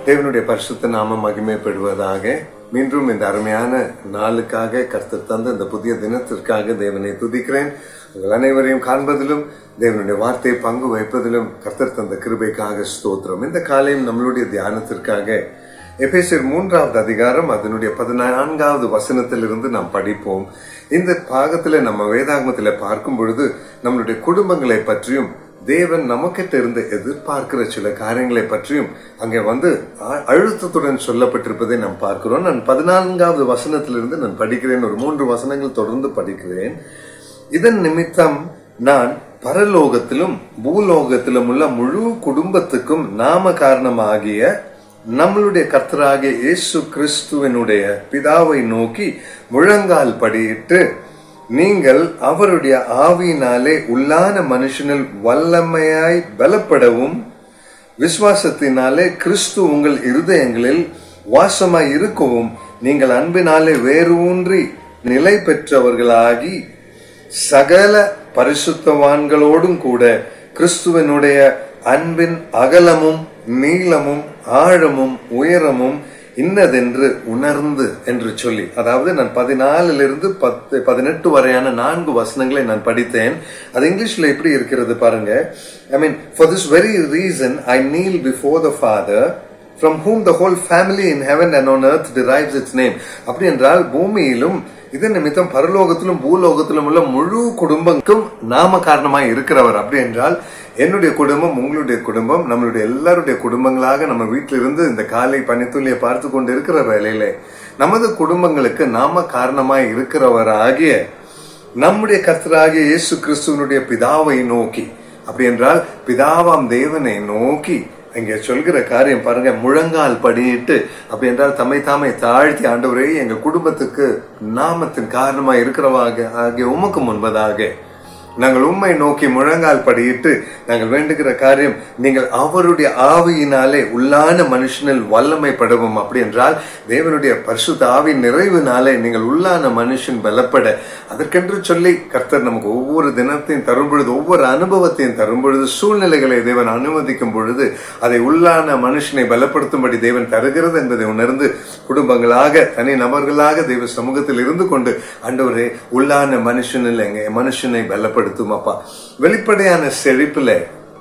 தேவனுடைய பரிசுத்த நாமம் மகிமைப்படுவதாக மீண்டும் இந்த அருமையான நாளுக்காக கர்த்தர் தந்த இந்த புதிய தினத்திற்காக தேவனை துதிக்கிறேன் உங்கள் அனைவரையும் காண்பதிலும் தேவனுடைய வார்த்தையை பங்கு வைப்பதிலும் கர்த்தர் தந்த கிருபைக்காக ஸ்தோத்திரம் இந்த காலையும் நம்மளுடைய தியானத்திற்காக எபேசியர் மூன்றாவது அதிகாரம் அதனுடைய பதினான்காவது வசனத்திலிருந்து நாம் படிப்போம் இந்த பாகத்துல நம்ம வேதாகமத்துல பார்க்கும் பொழுது நம்மளுடைய குடும்பங்களை பற்றியும் தேவன் நமக்கிட்ட இருந்து எதிர்பார்க்கிற சில காரியங்களை பற்றியும் அங்கே வந்து அ- அழுத்தத்துடன் சொல்லப்பட்டிருப்பதை நாம் பார்க்கிறோம் நான் பதினான்காவது வசனத்திலிருந்து நான் படிக்கிறேன் ஒரு மூன்று வசனங்கள் தொடர்ந்து படிக்கிறேன் இதன் நிமித்தம் நான் பரலோகத்திலும் பூலோகத்திலும் உள்ள முழு குடும்பத்துக்கும் நாம காரணமாகிய நம்மளுடைய கர்த்தராகிய இயேசு கிறிஸ்துவனுடைய பிதாவை நோக்கி முழங்கால் படியிட்டு நீங்கள் அவருடைய ஆவியினாலே உள்ளான மனுஷனில் வல்லமையாய் பலப்படவும் விசுவாசத்தினாலே கிறிஸ்து உங்கள் இருதயங்களில் வாசமாய் இருக்கவும் நீங்கள் அன்பினாலே வேரூன்றி நிலை பெற்றவர்களாகி சகல பரிசுத்தவான்களோடும் கூட கிறிஸ்துவனுடைய அன்பின் அகலமும் நீளமும் ஆழமும் உயரமும் இன்னதென்று உணர்ந்து என்று சொல்லி அதாவது நான் பதினாலிலிருந்து பத்து பதினெட்டு வரையான நான்கு வசனங்களை நான் படித்தேன் அது இங்கிலீஷ்ல எப்படி இருக்கிறது பாருங்க I mean for this very reason I kneel before the father from whom the whole family in heaven and on earth derives its name அப்படி என்றால் பூமியிலும் இது நிமித்தம் பரலோகத்திலும் பூலோகத்திலும் உள்ள முழு குடும்பங்களுக்கும் நாம காரணமாய் இருக்கிறவர் அப்படி என்றால் என்னுடைய குடும்பம் உங்களுடைய குடும்பம் நம்மளுடைய எல்லாருடைய குடும்பங்களாக நம்ம வீட்டில இருந்து இந்த காலை பனித்துளியை பார்த்து கொண்டு இருக்கிற வேலையிலே நமது குடும்பங்களுக்கு நாம காரணமாய் இருக்கிறவராகிய நம்முடைய கர்த்தராகிய இயேசு கிறிஸ்துவனுடைய பிதாவை நோக்கி அப்படி என்றால் பிதாவாம் தேவனை நோக்கி இங்க சொல்கிற காரியம் பாருங்க முழங்கால் படியிட்டு அப்படி என்றால் தம்மை தாமை தாழ்த்தி ஆண்டவரே எங்க குடும்பத்துக்கு நாமத்தின் காரணமா இருக்கிறவாக ஆகிய உமக்கு முன்பதாக நாங்கள் உம்மை நோக்கி முழங்கால் படியிட்டு நாங்கள் வேண்டுகிற காரியம் நீங்கள் அவருடைய ஆவியினாலே உள்ளான மனுஷனில் வல்லமைப்படவும் அப்படி என்றால் தேவனுடைய பரிசுத்த ஆவியின் நிறைவினாலே நீங்கள் உள்ளான மனுஷன் பலப்பட அதற்கென்று சொல்லி கர்த்தர் நமக்கு ஒவ்வொரு தினத்தையும் தரும் பொழுது ஒவ்வொரு அனுபவத்தையும் தரும் பொழுது சூழ்நிலைகளை தேவன் அனுமதிக்கும் பொழுது அதை உள்ளான மனுஷனை பலப்படுத்தும்படி தேவன் தருகிறது என்பதை உணர்ந்து குடும்பங்களாக தனி நபர்களாக தெய்வ சமூகத்தில் இருந்து கொண்டு ஆண்டவரே உள்ளான மனுஷனில் எங்க மனுஷனை பலப்படுத்தும் அப்பா வெளிப்படையான செழிப்புல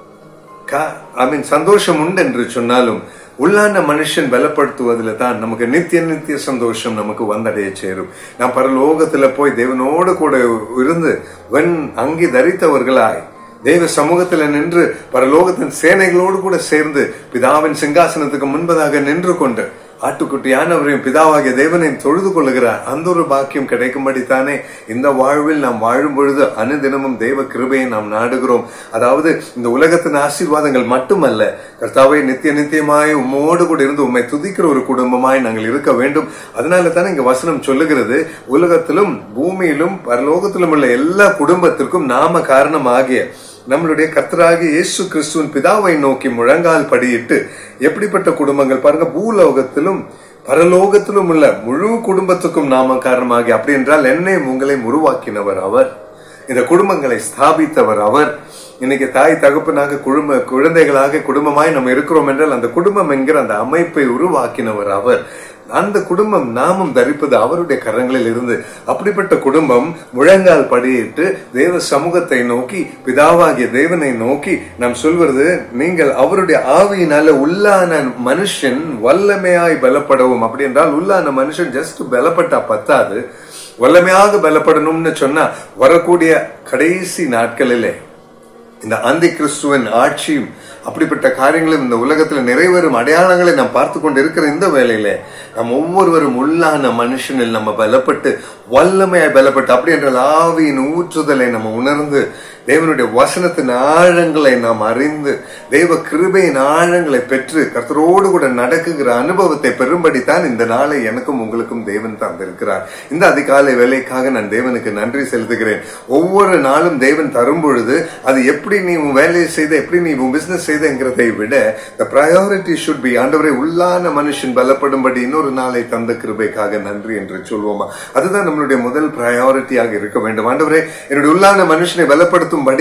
ஐ மீன் சந்தோஷம் உண்டு என்று சொன்னாலும் உள்ளான மனுஷன் பலப்படுத்துவதில் தான் நமக்கு நித்திய நித்திய சந்தோஷம் நமக்கு வந்தடைய சேரும் நாம் பரலோகத்துல போய் தேவனோடு கூட இருந்து வெண் அங்கி தரித்தவர்களாய் தெய்வ சமூகத்துல நின்று பரலோகத்தின் சேனைகளோடு கூட சேர்ந்து பிதாவின் சிங்காசனத்துக்கு முன்பதாக நின்று கொண்டு ஆட்டுக்குட்டியானவரையும் பிதாவாகிய தேவனையும் தொழுது கொள்ளுகிறார் அந்த ஒரு பாக்கியம் கிடைக்கும்படி தானே இந்த வாழ்வில் நாம் வாழும் பொழுது அனுதினமும் தெய்வ கிருபையை நாம் நாடுகிறோம் அதாவது இந்த உலகத்தின் ஆசீர்வாதங்கள் மட்டுமல்ல கர்த்தாவை நித்திய நித்தியமாய் உம்மோடு கூட இருந்து உம்மை துதிக்கிற ஒரு குடும்பமாய் நாங்கள் இருக்க வேண்டும் அதனால தானே இங்க வசனம் சொல்லுகிறது உலகத்திலும் பூமியிலும் பரலோகத்திலும் உள்ள எல்லா குடும்பத்திற்கும் நாம காரணமாகிய நம்மளுடைய கர்த்தராகிய இயேசு கிறிஸ்துவின் பிதாவை நோக்கி முழங்கால் படியிட்டு எப்படிப்பட்ட குடும்பங்கள் பாருங்க பூலோகத்திலும் பரலோகத்திலும் உள்ள முழு குடும்பத்துக்கும் நாம காரணமாகி அப்படி என்றால் என்னையும் உங்களையும் உருவாக்கினவர் அவர் இந்த குடும்பங்களை ஸ்தாபித்தவர் அவர் இன்னைக்கு தாய் தகப்பனாக குடும்ப குழந்தைகளாக குடும்பமாய் நம்ம இருக்கிறோம் என்றால் அந்த குடும்பம் என்கிற அந்த அமைப்பை உருவாக்கினவர் அவர் அந்த குடும்பம் நாமும் தரிப்பது அவருடைய கரங்களில் இருந்து அப்படிப்பட்ட குடும்பம் முழங்கால் படியிட்டு தேவ சமூகத்தை நோக்கி பிதாவாகிய தேவனை நோக்கி நாம் சொல்வது நீங்கள் அவருடைய ஆவியினால உள்ளான மனுஷன் வல்லமையாய் பலப்படவும் அப்படி என்றால் உள்ளான மனுஷன் ஜஸ்ட் பலப்பட்டா பத்தாது வல்லமையாக பலப்படணும்னு சொன்னா வரக்கூடிய கடைசி நாட்களிலே இந்த அந்தி கிறிஸ்துவின் ஆட்சியும் அப்படிப்பட்ட காரியங்களும் இந்த உலகத்துல நிறைவேறும் அடையாளங்களை நாம் பார்த்து கொண்டு இருக்கிற இந்த வேலையில நாம் ஒவ்வொருவரும் உள்ளான மனுஷனில் நம்ம பலப்பட்டு வல்லமையாய் பலப்பட்டு அப்படி என்றால் ஆவியின் ஊற்றுதலை நம்ம உணர்ந்து தேவனுடைய வசனத்தின் ஆழங்களை நாம் அறிந்து தேவ கிருபையின் ஆழங்களை பெற்று கர்த்தரோடு கூட நடக்குகிற அனுபவத்தை பெரும்படித்தான் இந்த நாளை எனக்கும் உங்களுக்கும் தேவன் தந்திருக்கிறார் இந்த அதிகாலை வேலைக்காக நான் தேவனுக்கு நன்றி செலுத்துகிறேன் ஒவ்வொரு நாளும் தேவன் தரும் பொழுது அது எப்படி நீ உன் வேலையை செய்த எப்படி நீ உன் பிசினஸ் செய்தங்கிறதை விட the priority should be ஆண்டவரை உள்ளான மனுஷன் பலப்படும்படி இன்னொரு நாளை தந்த கிருபைக்காக நன்றி என்று சொல்வோமா அதுதான் நம்மளுடைய முதல் பிரையாரிட்டியாக இருக்க வேண்டும் ஆண்டவரே என்னுடைய உள்ளான மனுஷனை பலப்படுத்தும்படி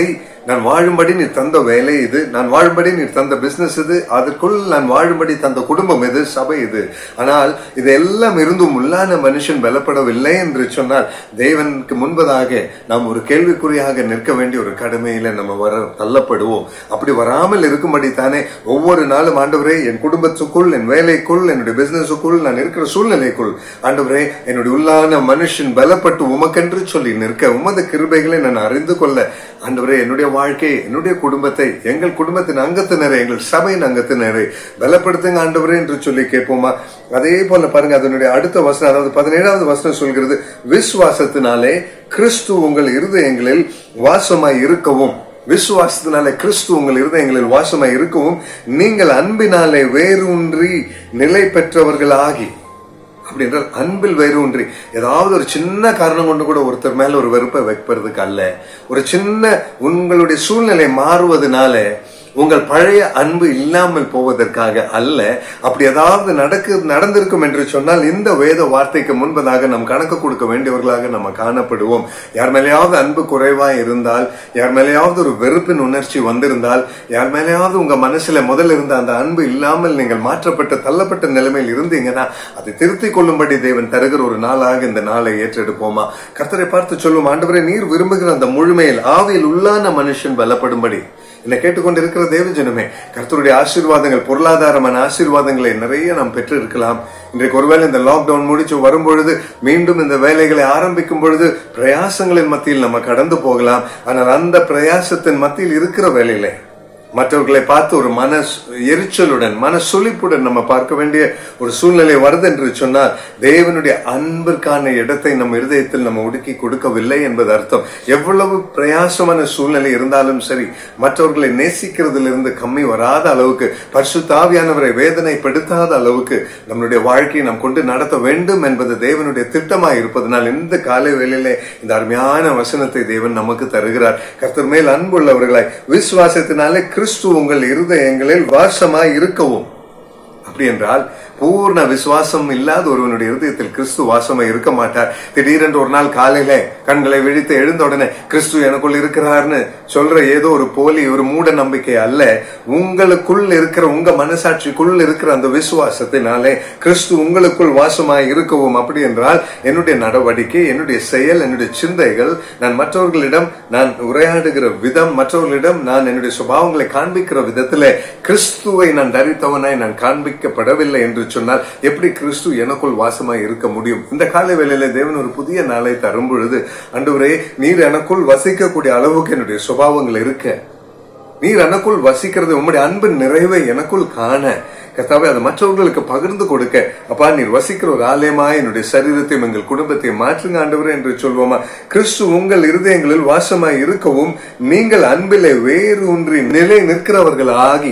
நான் வாழும்படி நீ தந்த வேலை இது நான் வாழும்படி நீ தந்த பிசினஸ் இது அதற்குள் நான் வாழும்படி தந்த குடும்பம் இது சபை இது ஆனால் இதெல்லாம் இருந்தும் உள்ளான மனுஷன் பலப்படவில்லை என்று சொன்னால் தேவனுக்கு முன்பதாக நாம் ஒரு கேள்விக்குறியாக நிற்க வேண்டிய ஒரு கடமையில நம்ம வர தள்ளப்படுவோம் அப்படி வராமல் இருக்கும்படி தானே ஒவ்வொரு நாளும் ஆண்டவரே என் குடும்பத்துக்குள் என் வேலைக்குள் என்னுடைய பிசினஸுக்குள் நான் இருக்கிற சூழ்நிலைக்குள் ஆண்டவரே என்னுடைய உள்ளான மனுஷன் பலப்பட்டு உமக்கென்று சொல்லி நிற்க உமது கிருபைகளை நான் அறிந்து கொள்ள ஆண்டவரே என்னுடைய வாழ்க்கை என்னுடைய குடும்பத்தை எங்கள் குடும்பத்தின் அங்கத்தினரை எங்கள் சபையின் அங்கத்தினரை பலப்படுத்துங்க ஆண்டவரே என்று சொல்லி கேட்போமா அதே போல பாருங்க அதனுடைய அடுத்த வசனம் அதாவது பதினேழாவது வசனம் சொல்கிறது விசுவாசத்தினாலே கிறிஸ்து உங்கள் இருதயங்களில் வாசமாய் இருக்கவும் விசுவாசத்தினாலே கிறிஸ்து உங்கள் இருதயங்களில் வாசமாய் இருக்கவும் நீங்கள் அன்பினாலே வேரூன்றி நிலை பெற்றவர்களாகி அப்படி என்றால் அன்பில் வேரூன்றி ஏதாவது ஒரு சின்ன காரணம் கொண்டு கூட ஒருத்தர் மேல ஒரு வெறுப்பை வைப்பதற்கு அல்ல ஒரு சின்ன உங்களுடைய சூழ்நிலை மாறுவதனால உங்கள் பழைய அன்பு இல்லாமல் போவதற்காக அல்ல அப்படி ஏதாவது நடக்கு நடந்திருக்கும் என்று சொன்னால் இந்த வேத வார்த்தைக்கு முன்பதாக நம் கணக்கு கொடுக்க வேண்டியவர்களாக நம்ம காணப்படுவோம் யார் மேலேயாவது அன்பு குறைவா இருந்தால் யார் மேலேயாவது ஒரு வெறுப்பின் உணர்ச்சி வந்திருந்தால் யார் மேலேயாவது உங்க மனசுல முதல்ல இருந்த அந்த அன்பு இல்லாமல் நீங்கள் மாற்றப்பட்டு தள்ளப்பட்ட நிலைமையில் இருந்தீங்கன்னா அதை திருத்திக் கொள்ளும்படி தேவன் தருகிற ஒரு நாளாக இந்த நாளை ஏற்றெடுப்போமா கர்த்தரை பார்த்து சொல்லும் ஆண்டவரே நீர் விரும்புகிற அந்த முழுமையில் ஆவியில் உள்ளான மனுஷன் பலப்படும்படி என்னை கேட்டுக்கொண்டிருக்கிற தேவஜனமே கர்த்தருடைய ஆசீர்வாதங்கள் பொருளாதாரமான ஆசீர்வாதங்களை நிறைய நாம் பெற்று இருக்கலாம் இன்றைக்கு ஒருவேளை இந்த லாக்டவுன் முடிச்சு வரும்பொழுது மீண்டும் இந்த வேலைகளை ஆரம்பிக்கும் பொழுது பிரயாசங்களின் மத்தியில் நம்ம கடந்து போகலாம் ஆனால் அந்த பிரயாசத்தின் மத்தியில் இருக்கிற வேலையில மற்றவர்களை பார்த்து ஒரு மன எரிச்சலுடன் மன சுளிப்புடன் நம்ம பார்க்க வேண்டிய ஒரு சூழ்நிலை வருது என்று சொன்னால் தேவனுடைய அன்பிற்கான இடத்தை நம்ம இருதயத்தில் நம்ம ஒடுக்கி கொடுக்கவில்லை என்பது அர்த்தம் எவ்வளவு பிரயாசமான சூழ்நிலை இருந்தாலும் சரி மற்றவர்களை நேசிக்கிறதிலிருந்து கம்மி வராத அளவுக்கு பரிசுத்தாவியானவரை வேதனைப்படுத்தாத அளவுக்கு நம்மளுடைய வாழ்க்கையை நாம் கொண்டு நடத்த வேண்டும் என்பது தேவனுடைய திட்டமாய் இருப்பதனால் இந்த காலை வேளையிலே இந்த அருமையான வசனத்தை தேவன் நமக்கு தருகிறார் கர்த்தர் மேல் அன்புள்ளவர்களாய் விசுவாசத்தினாலே கிறிஸ்து உங்கள் இருதயங்களில் வாசமாய் இருக்கவும் அப்படி என்றால் பூர்ண விசுவாசம் இல்லாத ஒருவனுடைய இருதயத்தில் கிறிஸ்து வாசமாய் இருக்க மாட்டார் திடீரென்று ஒரு நாள் காலையில கண்களை விழித்து எழுந்த உடனே கிறிஸ்து எனக்குள் இருக்கிறார்னு சொல்ற ஏதோ ஒரு போலி ஒரு மூட நம்பிக்கை அல்ல உங்களுக்குள் இருக்கிற உங்க மனசாட்சிக்குள் இருக்கிற அந்த விசுவாசத்தினாலே கிறிஸ்து உங்களுக்குள் வாசமாய் இருக்கவும் அப்படி என்றால் என்னுடைய நடவடிக்கை என்னுடைய செயல் என்னுடைய சிந்தைகள் நான் மற்றவர்களிடம் நான் உரையாடுகிற விதம் மற்றவர்களிடம் நான் என்னுடைய சுபாவங்களை காண்பிக்கிற விதத்திலே கிறிஸ்துவை நான் தரித்தவனாய் நான் காண்பிக்கப்படவில்லை என்று சொன்னால் எப்படி கிறிஸ்து எனக்குள் வாசமாய் இருக்க முடியும் இந்த காலை வேளையில தேவன் ஒரு புதிய நாளை தரும் பொழுது அன்றுவரே நீர் எனக்குள் வசிக்கக்கூடிய அளவுக்கு என்னுடைய சுபாவங்கள் இருக்க நீர் எனக்குள் வசிக்கிறது உம்முடைய அன்பின் நிறைவை எனக்குள் காண கர்த்தாவே அதை மற்றவர்களுக்கு பகிர்ந்து கொடுக்க அப்பா நீர் வசிக்கிற ஒரு ஆலயமாய் என்னுடைய சரீரத்தையும் எங்கள் குடும்பத்தையும் மாற்றுங்க ஆண்டவரே என்று சொல்வோமா கிறிஸ்து உங்கள் இருதயங்களில் வாசமாய் இருக்கவும் நீங்கள் அன்பிலே வேரூன்றி நிலை நிற்கிறவர்கள் ஆகி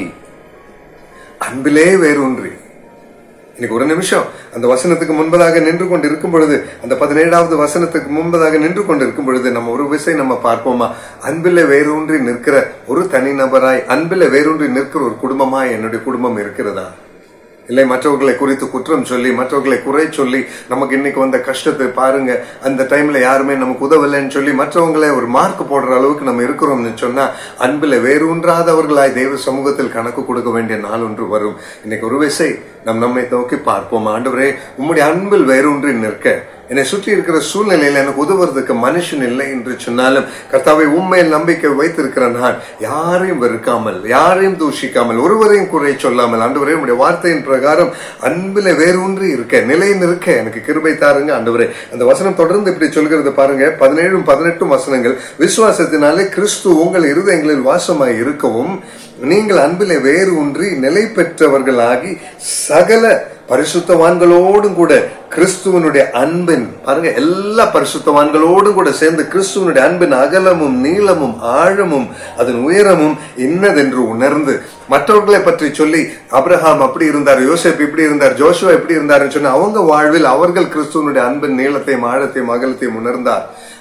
அன்பிலே வேரூன்றி இன்னைக்கு ஒரு நிமிஷம் அந்த வசனத்துக்கு முன்பதாக நின்று கொண்டு இருக்கும் பொழுது அந்த பதினேழாவது வசனத்துக்கு முன்பதாக நின்று கொண்டு இருக்கும் பொழுது நம்ம ஒரு விசை நம்ம பார்ப்போமா அன்பில வேரூன்றி நிற்கிற ஒரு தனிநபராய் அன்பில வேரூன்றி நிற்கிற ஒரு குடும்பமாய் என்னுடைய குடும்பம் இருக்கிறதா இல்லை மற்றவர்களை குறித்து குற்றம் சொல்லி மற்றவர்களை குறை சொல்லி நமக்கு இன்னைக்கு வந்த கஷ்டத்தை பாருங்க அந்த டைம்ல யாருமே நமக்கு உதவலைன்னு சொல்லி மற்றவங்களை ஒரு மார்க் போடுற அளவுக்கு நம்ம இருக்கிறோம்னு சொன்னா அன்பில் வேரூன்றாதவர்களாய் தெய்வ சமூகத்தில் கணக்கு கொடுக்க வேண்டிய நாள் ஒன்று வரும் இன்னைக்கு ஒரு விசை நம் நம்மை நோக்கி பார்ப்போம் ஆண்டவரே உம்முடைய அன்பில் வேரூன்றி நிற்க என்னை சுற்றி இருக்கிற சூழ்நிலையில எனக்கு உதவுறதுக்கு மனுஷன் இல்லை என்று சொன்னாலும் கர்த்தாவை உண்மையில் நம்பிக்கை வைத்திருக்கிற நான் யாரையும் வெறுக்காமல் யாரையும் தூஷிக்காமல் ஒருவரையும் குறை சொல்லாமல் ஆண்டவரே உடைய வார்த்தையின் பிரகாரம் அன்பில வேரூன்றி இருக்க நிலையில் இருக்க எனக்கு கிருபை தாருங்க ஆண்டவரே அந்த வசனம் தொடர்ந்து இப்படி சொல்கிறது பாருங்க பதினேழும் பதினெட்டும் வசனங்கள் விசுவாசத்தினாலே கிறிஸ்து உங்கள் இருதயங்களில் வாசமாய் இருக்கவும் நீங்கள் அன்பிலே வேறு ஒன்றி நிலை பெற்றவர்களாகி சகல பரிசுத்தவான்களோடும் கூட கிறிஸ்துவனுடைய அன்பின் பாருங்க எல்லா பரிசுத்தவான்களோடும் கூட சேர்ந்து கிறிஸ்துவனுடைய அன்பின் அகலமும் நீளமும் ஆழமும் அதன் உயரமும் இன்னதென்று உணர்ந்து மற்றவர்களை பற்றி சொல்லி அப்ரஹாம் அப்படி இருந்தார் யோசேப் இப்படி இருந்தார் ஜோஷுவா இப்படி இருந்தாருன்னு சொன்னா அவங்க வாழ்வில் அவர்கள் கிறிஸ்துவனுடைய அன்பின் நீளத்தையும் ஆழத்தையும் அகலத்தையும் உணர்ந்தார்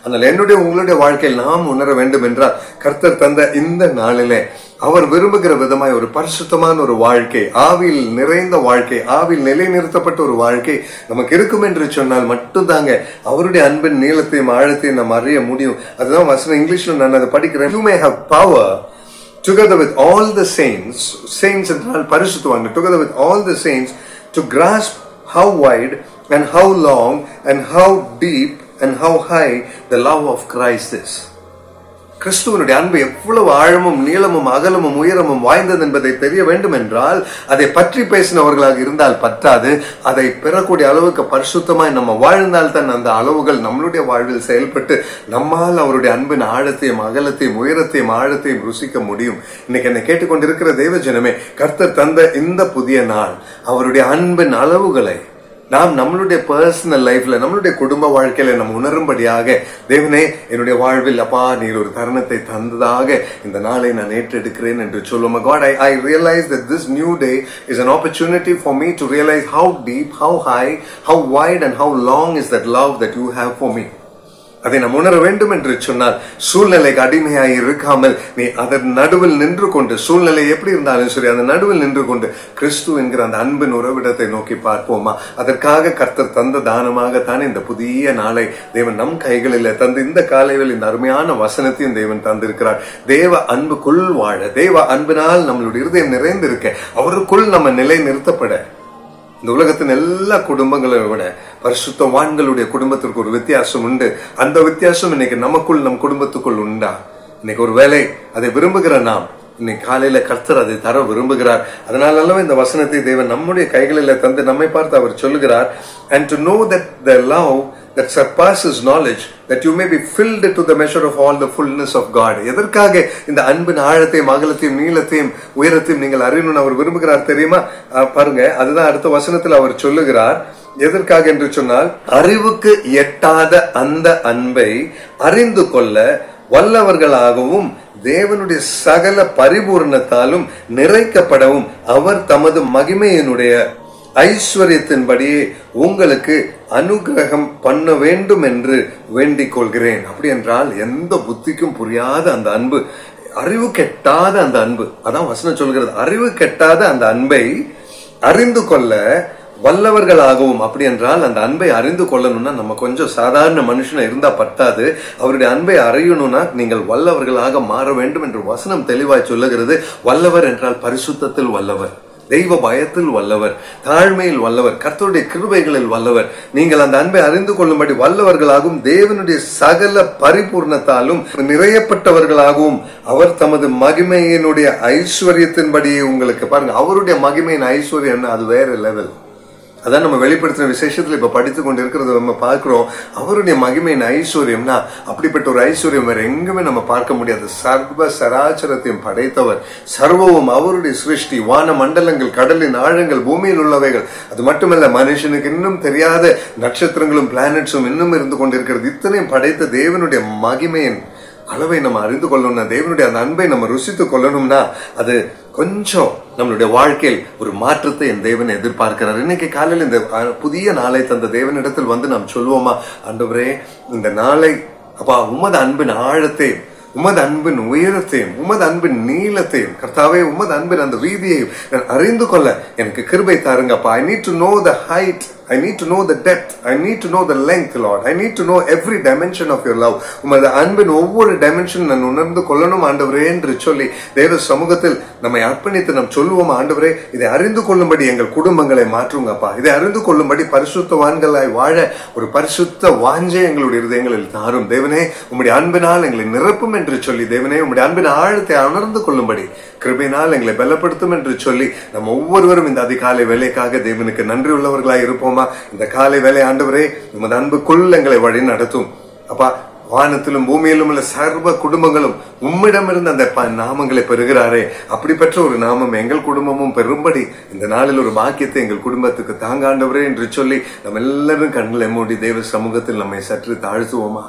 ஆனால் என்னுடைய உங்களுடைய வாழ்க்கையில் நாம் உணர வேண்டும் என்றால் கர்த்தர் தந்த இந்த நாளிலே அவர் விரும்புகிற விதமாய் ஒரு பரிசுத்தமான ஒரு வாழ்க்கை ஆவில் நிறைந்த வாழ்க்கை ஆவில் நிலைநிறுத்தப்பட்ட ஒரு வாழ்க்கை நமக்கு இருக்கும் என்று சொன்னால் மட்டும்தாங்க அவருடைய அன்பின் நீளத்தையும் ஆழத்தையும் நாம் அறிய முடியும் அதுதான் வசனம் இங்கிலீஷ்ல நான் அதை படிக்கிறேன் you may have power together with all the saints, saints என்றால் பரிசுத்தவான்கள், together with all the saints, to grasp how wide and how long and how deep and how high the love of Christ is. கிறிஸ்துவனுடைய அன்பு எவ்வளவு ஆழமும் நீளமும் அகலமும் உயரமும் வாய்ந்தது என்பதை தெரிய வேண்டும் என்றால் அதை பற்றி பேசினவர்களாக இருந்தால் பற்றாது அதை பெறக்கூடிய அளவுக்கு பரிசுத்தமாய் நம்ம வாழ்ந்தால் தான் அந்த அளவுகள் நம்மளுடைய வாழ்வில் செயல்பட்டு நம்மால் அவருடைய அன்பின் ஆழத்தையும் அகலத்தையும் உயரத்தையும் ஆழத்தையும் ருசிக்க முடியும் இன்னைக்கு என்னை கேட்டுக்கொண்டிருக்கிற தேவ ஜனமே கர்த்தர் தந்த இந்த புதிய நாள் அவருடைய அன்பின் அளவுகளை நாம் நம்மளுடைய பர்சனல் லைஃப்ல நம்மளுடைய குடும்ப வாழ்க்கையில நம்ம உணரும்படியாக தேவனே என்னுடைய வாழ்வில் அப்பா நீர் ஒரு தருணத்தை தந்ததாக இந்த நாளை நான் ஏற்றெடுக்கிறேன் என்று சொல்லுவோம் God I, I realize that this new day is an opportunity for me to realize how deep how high how wide and how long is that love that you have for me அதை நாம் உணர வேண்டும் என்று சொன்னால் சூழ்நிலைக்கு அடிமையாய் இருக்காமல் நீ அதன் நடுவில் நின்று கொண்டு சூழ்நிலை எப்படி இருந்தாலும் சரி அந்த நடுவில் நின்று கொண்டு கிறிஸ்து என்கிற அந்த அன்பின் உறவிடத்தை நோக்கி பார்ப்போமா அதற்காக கர்த்தர் தந்த தானமாகத்தான் இந்த புதிய நாளை தேவன் நம் கைகளில் தந்து இந்த காலையில் இந்த அருமையான வசனத்தையும் தேவன் தந்திருக்கிறார் தேவ அன்புக்குள் வாழ தேவ அன்பினால் நம்மளுடைய இருதயம் நிறைந்திருக்க அவருக்குள் நம்ம நிலை நிறுத்தப்பட இந்த உலகத்தின் எல்லா குடும்பங்களை விட பரிசுத்தவான்களுடைய குடும்பத்திற்கு ஒரு வித்தியாசம் உண்டு அந்த வித்தியாசம் இன்னைக்கு நமக்குள் நம் குடும்பத்துக்குள் உண்டா இன்னைக்கு ஒரு வேலை அதை விரும்புகிற நாம் இன்னைக்கு காலையில கர்த்தர் அதை தர விரும்புகிறார் அதனால அல்லவா இந்த வசனத்தை தேவன் நம்முடைய கைகளில் தந்து நம்மை பார்த்து அவர் சொல்லுகிறார் and to know that the love that surpasses knowledge that you may be filled to the measure of all the fullness of God எதற்காக இந்த அன்பின் ஆழத்தையும் அகலத்தையும் நீளத்தையும் உயரத்தையும் நீங்கள் அறியணும்னு அவர் விரும்புகிறார் தெரியுமா அஹ் பாருங்க அதுதான் அடுத்த வசனத்தில் அவர் சொல்லுகிறார் எதற்காக என்று சொன்னால் அறிவுக்கு எட்டாத அந்த அன்பை அறிந்து கொள்ள வல்லவர்களாகவும் தேவனுடைய சகல பரிபூர்ணத்தாலும் நிறைக்கப்படவும் அவர் தமது மகிமையினுடைய ஐஸ்வர்யத்தின்படியே உங்களுக்கு அனுகிரகம் பண்ண வேண்டும் என்று வேண்டிக் கொள்கிறேன் அப்படி என்றால் எந்த புத்திக்கும் புரியாத அந்த அன்பு அறிவு கெட்டாத அந்த அன்பு அதான் வசனம் சொல்கிறது அறிவு கெட்டாத அந்த அன்பை அறிந்து கொள்ள வல்லவர்களாகவும் அப்படி என்றால் அந்த அன்பை அறிந்து கொள்ளணும்னா நம்ம கொஞ்சம் சாதாரண மனுஷனா இருந்தா பத்தாது அவருடைய அன்பை அறியணும்னா நீங்கள் வல்லவர்களாக மாற வேண்டும் என்று வசனம் தெளிவாய் சொல்லுகிறது வல்லவர் என்றால் பரிசுத்தத்தில் வல்லவர் தெய்வ பயத்தில் வல்லவர் தாழ்மையில் வல்லவர் கர்த்தருடைய கிருபைகளில் வல்லவர் நீங்கள் அந்த அன்பை அறிந்து கொள்ளும்படி வல்லவர்களாகவும் தேவனுடைய சகல பரிபூர்ணத்தாலும் நிறையப்பட்டவர்களாகவும் அவர் தமது மகிமையினுடைய ஐஸ்வர்யத்தின்படியே உங்களுக்கு பாருங்க அவருடைய மகிமையின் ஐஸ்வர்யம் அது வேற லெவல் அதான் நம்ம வெளிப்படுத்தின விசேஷத்துல இப்ப படித்து கொண்டு இருக்கிறத நம்ம பார்க்கிறோம் அவருடைய மகிமையின் ஐஸ்வர்யம்னா அப்படிப்பட்ட ஒரு ஐஸ்வர்யம் வேற எங்குமே நம்ம பார்க்க முடியாது சர்வ சராச்சரத்தையும் படைத்தவர் சர்வவும் அவருடைய சிருஷ்டி வான மண்டலங்கள் கடலின் ஆழங்கள் பூமியில் உள்ளவைகள் அது மட்டுமல்ல மனுஷனுக்கு இன்னும் தெரியாத நட்சத்திரங்களும் பிளானட்ஸும் இன்னும் இருந்து கொண்டிருக்கிறது இத்தனையும் படைத்த தேவனுடைய மகிமையின் அளவை நம்ம அறிந்து கொள்ளணும்னா தேவனுடைய அந்த அன்பை நம்ம ருசித்து கொள்ளணும்னா அது கொஞ்சம் நம்மளுடைய வாழ்க்கையில் ஒரு மாற்றத்தை என் தேவன் எதிர்பார்க்கிறார் இன்னைக்கு காலையில் இந்த அஹ், புதிய நாளை தந்த தேவனிடத்தில் வந்து நாம் சொல்லுவோமா ஆண்டவரே இந்த நாளை அப்பா உமது அன்பின் ஆழத்தையும் உமது அன்பின் உயரத்தையும் உமது அன்பின் நீளத்தையும் கர்த்தாவே உமது அன்பின் அந்த வீதியையும் நான் அறிந்து கொள்ள எனக்கு கிருபை தாருங்கப்பா I need to know the height I need to know the depth I need to know the length Lord I need to know every dimension of your love உமது அன்பின் ஒவ்வொரு டைமென்ஷன் நான் உணர்ந்து கொள்ளணும் ஆண்டவரே என்று சொல்லி தேவ சமூகத்தில் நம்மை அர்ப்பணித்து நாம் சொல்லுவோம் ஆண்டவரே இதை அறிந்து கொள்ளும்படி எங்கள் குடும்பங்களை மாற்றுங்கப்பா இதை அறிந்து கொள்ளும்படி பரிசுத்தவான்களாய் வாழ ஒரு பரிசுத்த வாஞ்சை எங்களுடைய இருதயங்களில் தாரும் தேவனே உம்முடைய அன்பினால் எங்களை நிரப்பும் என்று சொல்லி தேவனே உம்முடைய அன்பின் ஆழத்தை உணர்ந்து கொள்ளும்படி கிருபையினால் எங்களை பலப்படுத்தும் என்று சொல்லி நம்ம ஒவ்வொருவரும் இந்த அதிகாலை வேலைக்காக தேவனுக்கு நன்றி உள்ளவர்களாய் இருப்போமா இந்த காலை வேலை ஆண்டவரே உமது அன்புக்குள் எங்களை வழி நடத்தும் அப்பா வானத்திலும் பூமியிலும் உள்ள சர்வ குடும்பங்களும் உம்மிடமிருந்து அந்த ப- நாமங்களை பெறுகிறாரே அப்படிப்பட்ட ஒரு நாமம் எங்கள் குடும்பமும் பெறும்படி இந்த நாளில் ஒரு பாக்கியத்தை எங்கள் குடும்பத்துக்கு தாங்காண்டவரே என்று சொல்லி நம்ம எல்லாரும் கண்களை மூடி தேவ சமூகத்தில் நம்மை சற்று தாழ்த்துவோமா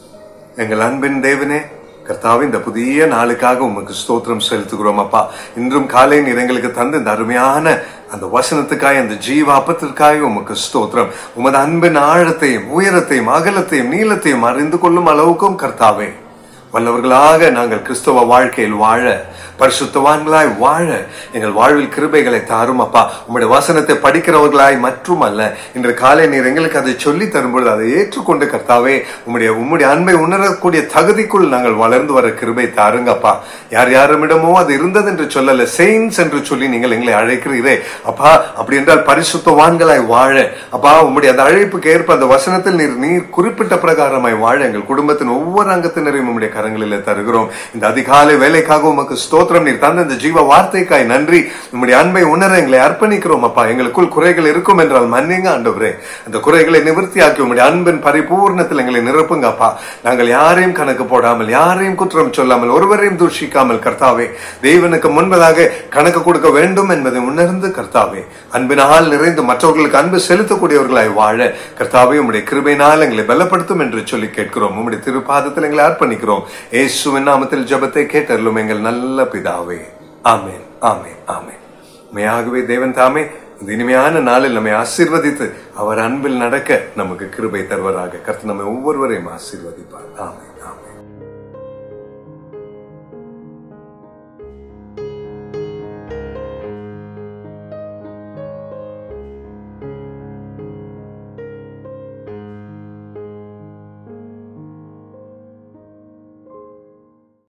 எங்கள் அன்பின் தேவனே கர்த்தாவே இந்த புதிய நாளுக்காக உமக்கு ஸ்தோத்திரம் செலுத்துகிறோம் அப்பா இன்றும் காலை நீர் எங்களுக்கு தந்த இந்த அருமையான அந்த வசனத்துக்காய் அந்த ஜீவ அப்பத்திற்காய் உமக்கு ஸ்தோத்திரம் உமது அன்பின் ஆழத்தையும் உயரத்தையும் அகலத்தையும் நீளத்தையும் அறிந்து கொள்ளும் அளவுக்கும் கர்த்தாவே வல்லவர்களாக நாங்கள் கிறிஸ்தவ வாழ்க்கையில் வாழ பரிசுத்தவான்களாய் வாழ எங்கள் வாழ்வில் கிருபைகளை தாரும் அப்பா உம்முடைய வசனத்தை படிக்கிறவர்களாய் மற்றும் அல்ல இன்று காலை நீர் எங்களுக்கு அதை சொல்லி தரும்பொழுது அதை ஏற்றுக்கொண்டு கர்த்தாவே உம்முடைய உம்முடைய அன்பை உணரக்கூடிய தகுதிக்குள் நாங்கள் வளர்ந்து வர கிருபை தாருங்கப்பா யார் யாருமிடமோ அது இருந்தது என்று சொல்லல செயின்ஸ் என்று சொல்லி நீங்கள் எங்களை அழைக்கிறீரே அப்பா அப்படி என்றால் பரிசுத்தவான்களாய் வாழ அப்பா உம்முடைய அந்த அழைப்புக்கு ஏற்ப அந்த வசனத்தில் நீர் நீர் குறிப்பிட்ட பிரகாரமாய் வாழ எங்கள் குடும்பத்தின் ஒவ்வொரு அங்கத்தினரையும் உம்முடைய கரங்களில் தருகிறோம் இந்த அதிகாலை வேலைக்காக உமக்கு ஸ்தோத்திரம் நீர் தந்த இந்த ஜீவ வார்த்தைக்காய் நன்றி உம்முடைய அன்பை உணர எங்களை அர்ப்பணிக்கிறோம் அப்பா எங்களுக்குள் குறைகள் இருக்கும் என்றால் மன்னிங்க ஆண்டவரே அந்த குறைகளை நிவர்த்தியாக்கி உம்முடைய அன்பின் பரிபூர்ணத்தில் எங்களை நிரப்புங்க அப்பா நாங்கள் யாரையும் கணக்கு போடாமல் யாரையும் குற்றம் சொல்லாமல் ஒருவரையும் தூஷிக்காமல் கர்த்தாவே தேவனுக்கு முன்பதாக கணக்கு கொடுக்க வேண்டும் என்பதை உணர்ந்து கர்த்தாவே அன்பினால் நிறைந்து மற்றவர்களுக்கு அன்பு செலுத்தக்கூடியவர்களாய் வாழ கர்த்தாவே உம்முடைய கிருபையினால் எங்களை பலப்படுத்தும் என்று சொல்லி கேட்கிறோம் உம்முடைய திருப்பாதத்தில் எங்களை அர்ப்பணிக்கிறோம் இயேசுவின் நாமத்தில் ஜெபத்தை கேட்டருளும் எங்கள் நல்ல பிதாவே ஆமென் ஆமென் ஆமென் உண்மையாகவே தேவன் தாமே இந்த இனிமையான நாளில் நம்மை ஆசீர்வதித்து அவர் அன்பில் நடக்க நமக்கு கிருபை தருவராக கர்த்தர் நம்மை ஒவ்வொருவரையும் ஆசீர்வதிப்பார் ஆமென் ஆமென்